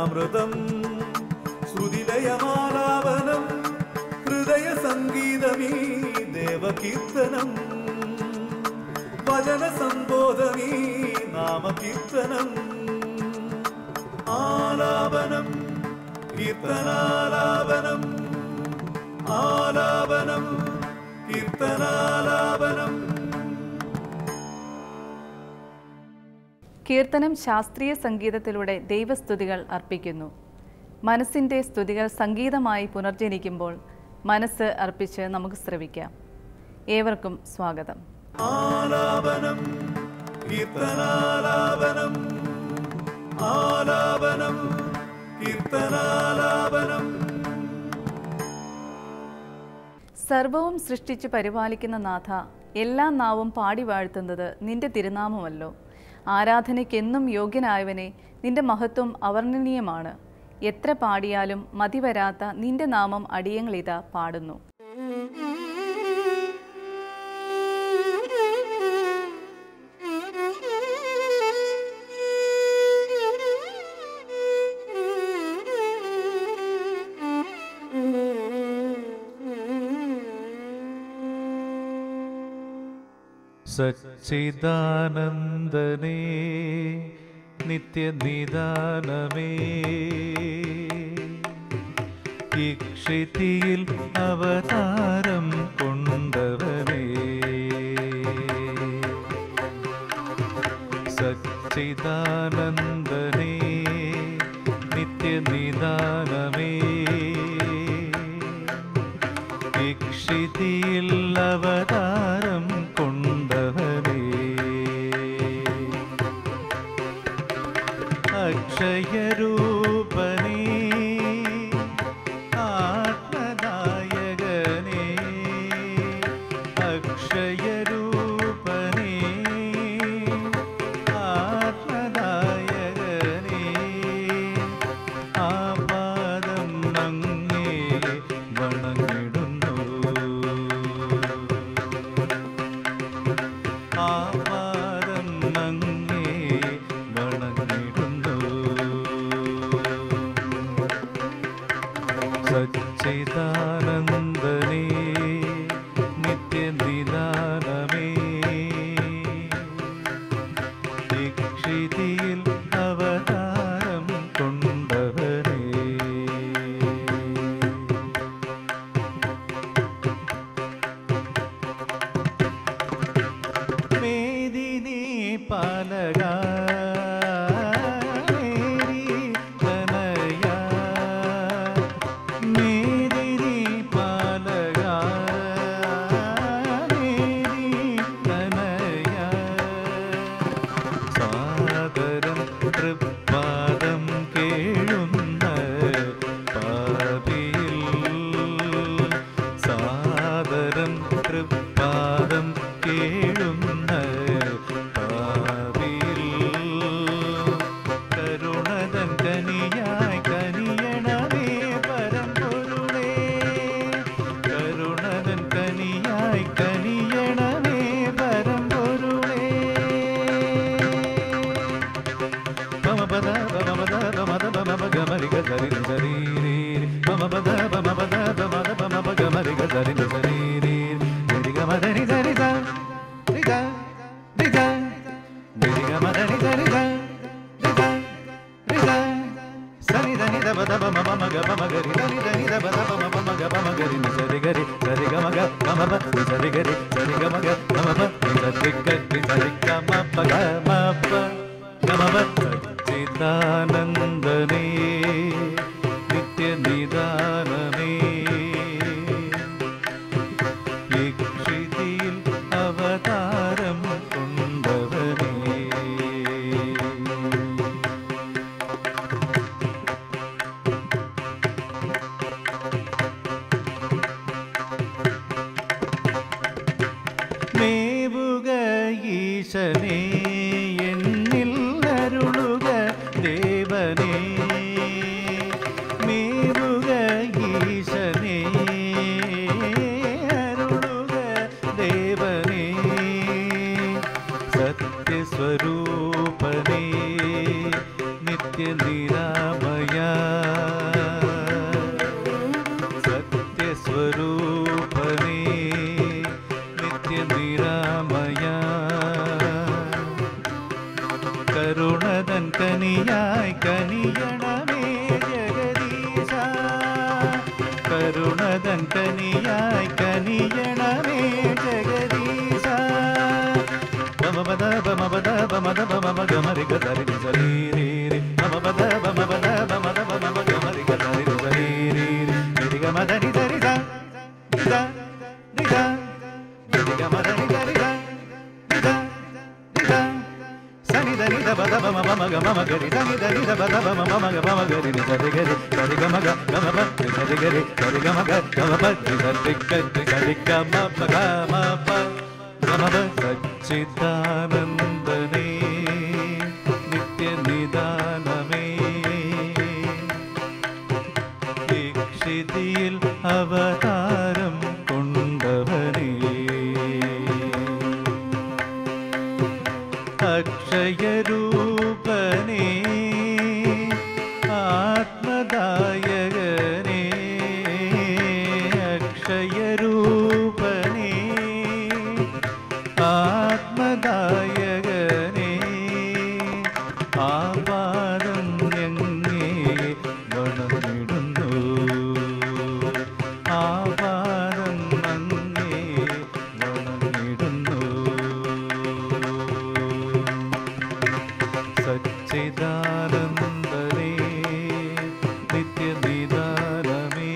കീർത്തനാമൃതം ശ്രുതിലയമാലാപനം ഹൃദയ സംഗീതമീ ദേവകീർത്തനം വചന സംബോധമീ നാമകീർത്തനം ആലാപനം കീർത്തനാലാപനം ആലാപനം കീർത്തനാലാപനം കീർത്തനം ശാസ്ത്രീയ സംഗീതത്തിലൂടെ ദൈവസ്തുതികൾ അർപ്പിക്കുന്നു മനസ്സിൻ്റെ സ്തുതികൾ സംഗീതമായി പുനർജനിക്കുമ്പോൾ മനസ്സ് അർപ്പിച്ച് നമുക്ക് ശ്രവിക്കാം ഏവർക്കും സ്വാഗതം ആലാപനം കീർത്തനാലാപനം ആലാപനം കീർത്തനാലാപനം സർവവും സൃഷ്ടിച്ച് പരിപാലിക്കുന്ന നാഥ എല്ലാ നാവും പാടി വാഴ്ത്തുന്നത് നിന്റെ തിരുനാമമല്ലോ ആരാധനയ്ക്കെന്നും യോഗ്യനായവനെ നിന്റെ മഹത്വം അവർണ്ണനീയമാണ് എത്ര പാടിയാലും മതിവരാത്ത നിന്റെ നാമം അടിയങ്ങളിതാ പാടുന്നു സച്ചിദാനന്ദനേ നിത്യനിദാനമേ ഇക്ഷിതിയിൽ അവതാരം കൊണ്ടവനേ സച്ചിദാനന്ദനേ നിത്യനിദാനമേ ഇക്ഷിതിയിൽ അവതാരം കൊണ്ടവനേ അക്ഷയരൂപനേ ആത്മദായകനേ അക്ഷയരൂപനേ ആത്മദായകനേ ആപാദം അങ്ങേ വണങ്ങിടുന്നു ആപാദം അങ്ങേ വണങ്ങിടുന്നു സച്ചിദാനന്ദനേ നിത്യനിദാനമേ ദീക്ഷിതിയിൽ അവതാരം കൊണ്ടവരേ മേദിനി പാലക മേരി തനയ മേദിനി പാലക മേരി തനയ സാദരം തൃപ്പാദം കേഴുന്ന പാപിയിൽ സാദരം തൃപ്പാദം കേഴുന്ന പാപിയിൽ കരുണതൻ കനിയായി കനിയണമേ പരമ്പൊരുളേ കരുണതൻ കനിയായി കനിയണമേ പരമ്പൊരുളേ മമ പദ മമ പദ മമ പദ മമ ഗമരി ഗരി ഗരി മമ പദ മമ പദ മമ മമ ഗമരി ഗരി ഗരി ഗരി ഗമ ധരി ധരി ധ രി ധ രി ധ ഗരി ഗമ ധരി ധരി ധ രി ധ രി ധ സനി ധനി ധ പദ മമ മമ ഗ മമ ഗരി ധനി ധനി ധ പദ മമ മമ ഗ മമ ഗരി നി സരി ഗരി സരി ഗമ ഗ മമ പ നി സരി ഗരി സരി ഗമ ഗ മമ പ നി സരി ഗ നി സരി ഗ മ പ ഗ മ പ ഗമ പ സച്ചിദാനന്ദനേ നിത്യനിദാനമേ ഇക്ഷിതിയിൽ അവതാരം കൊണ്ടവനേ മേവുക ഈശനേ എന്നിൽ അരുളുക ദേവനേ മേവുക ഈശനേ അരുളുക ദേവനേ സത്യസ്വരൂപനേ നിത്യനിരാമയ കനിയണമേ ജഗദീശ കരുണതൻ കനിയായി കനിയണമേ ജഗദീശ ബമപദ ബമപദ ബമദ ബമമ ഗമരി ഗദരി സരീരി ബമപദ ബമപദ ബമദ ബമമ ഗമരി ഗദരി സരീരി ഗരി ഗമദരി ദരി ദ ദ ദ ഗരി ഗമദരി ദരി ദ ദ ദ సని దని ద బద బమ బమ గ మమ గరి సని దని ద బద బమ బమ గ మమ గరి ని సరి గరి సరి గ మగ గమ ప ని సరి గరి సరి గ మగ గమ ప ని సరి గ ని సరి గ మ ప గ మ ప గమ ప സച്ചിദാനന്ദനേ നിത്യനിദാനമേ ദീക്ഷിതിയിൽ അവതാരം കൊണ്ടവനേ അക്ഷയരൂപനേ ആത്മദായകനേ അക്ഷയരൂപനേ ആത്മദായകനേ ആപാദം ഞങ്ങേ വണമിടുന്നു ആപാദം അങ്ങേ വണമിടുന്നു സച്ചിദാനന്ദനേ നിത്യനിദാനമേ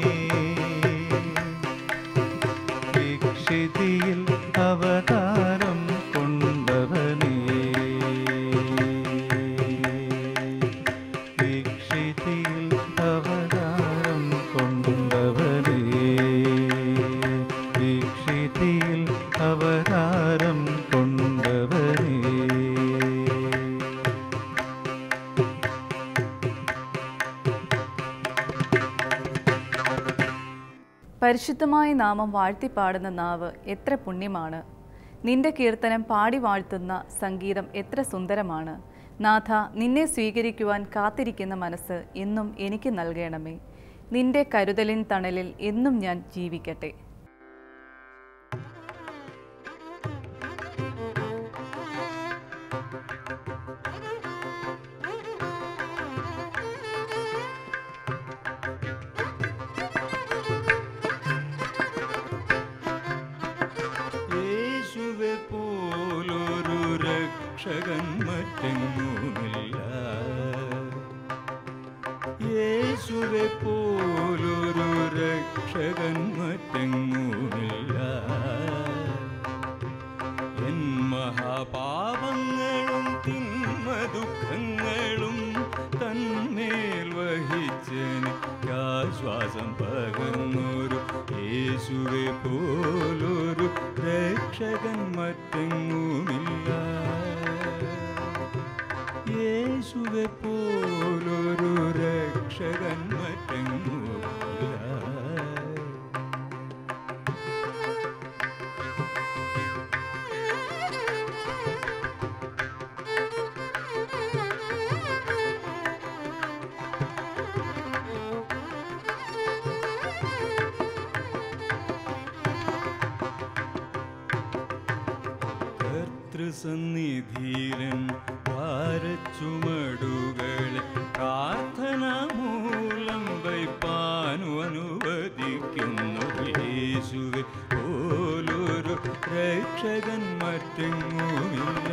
ദീക്ഷിതിയിൽ അവതാരം കൊണ്ടവനേ ദീക്ഷിതിയിൽ അവതാരം കൊണ്ടവനേ ദീക്ഷിതിയിൽ അവതാരം കൊണ്ടവനേ പരിശുദ്ധമായ നാമം വാഴ്ത്തിപ്പാടുന്ന നാവ് എത്ര പുണ്യമാണ് നിന്റെ കീർത്തനം പാടി വാഴ്ത്തുന്ന സംഗീതം എത്ര സുന്ദരമാണ് നാഥ നിന്നെ സ്വീകരിക്കുവാൻ കാത്തിരിക്കുന്ന മനസ്സ് എന്നും എനിക്ക് നൽകണമേ നിന്റെ കരുതലിൻ തണലിൽ എന്നും ഞാൻ ജീവിക്കട്ടെ യേശുവെ പോലൊരു രക്ഷകൻ മറ്റെങ്ങുമില്ല യേശുവെ പോലൊരു രക്ഷകൻ മറ്റെങ്ങുമില്ല എൻ മഹാപാപങ്ങളും തിന്മ ദുഃഖങ്ങളും തന്മേൽ വഹിച്ചെനിക്ക് ആശ്വാസം പകർന്നൊരു യേശുവെ പോലൊരു രക്ഷകൻ മറ്റെങ്ങുമില്ല യേശുവെ പോലൊരു രക്ഷകൻ മറ്റെങ്ങുമില്ല കർത്തൃസന്നിധീരൻ ഭാരച്ചുമടുകളെ പ്രാർത്ഥന മൂലം വൈപ്പാനു അനുവദിക്കുന്നു യേശുവെ പോലൊരു രക്ഷകൻ മറ്റെങ്ങുമില്ല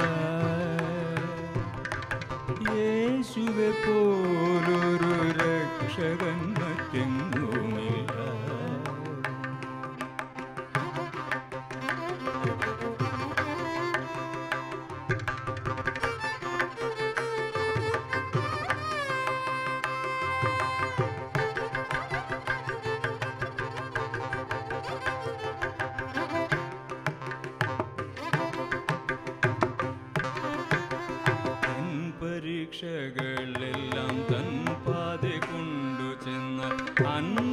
യേശുവെ പോലൊരു രക്ഷകൻ മറ്റെങ്ങുമില്ല തൻ പരീക്ഷകളെല്ലാം തൻ പാതെ കൊണ്ടു ചെന്ന അൻ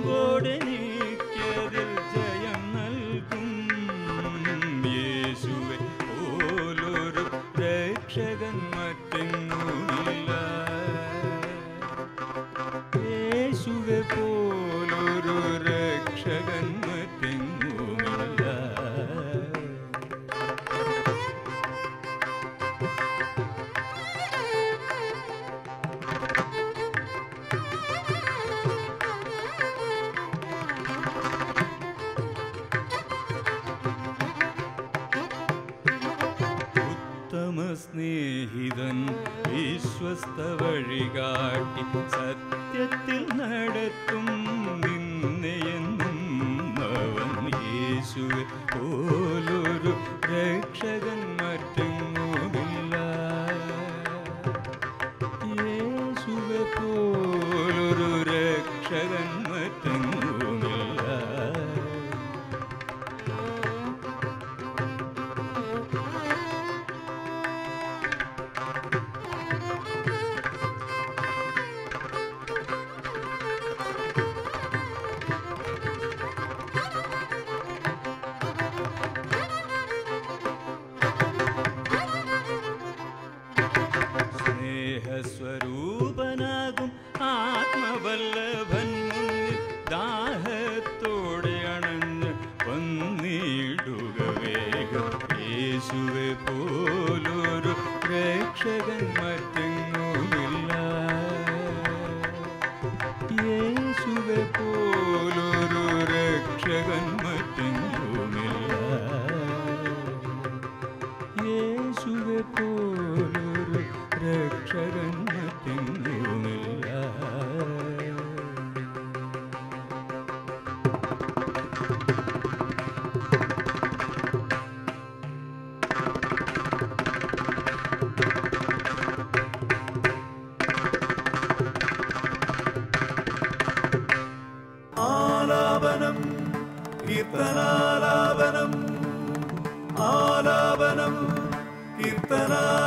സത്യത്തിൽ നടത്തും നിന്നെയെന്നും അവൻ യേശുവെ പോലൊരു രക്ഷകൻ മറ്റെങ്ങുമില്ല യേശുവെ പോലൊരു രക്ഷകൻ മറ്റെങ്ങുമില്ല സ്നേഹസ്വരൂപനാകും ആത്മവല്ലഭൻ മുന്നിൽ ദാഹത്തോടെ അണഞ്ഞ് വന്നിടുക വേഗം യേശുവെ പോലൊരു രക്ഷകൻ മറ്റെങ്ങുമില്ല യേശുവെ പോലൊരു രക്ഷകൻ മറ്റെങ്ങുമില്ല യേശുവെ പോലൊരു രക്ഷകൻ മറ്റെങ്ങുമില്ല ആലാപനം കീർത്തനാലാപനം ആലാപനം കീർത്തനാ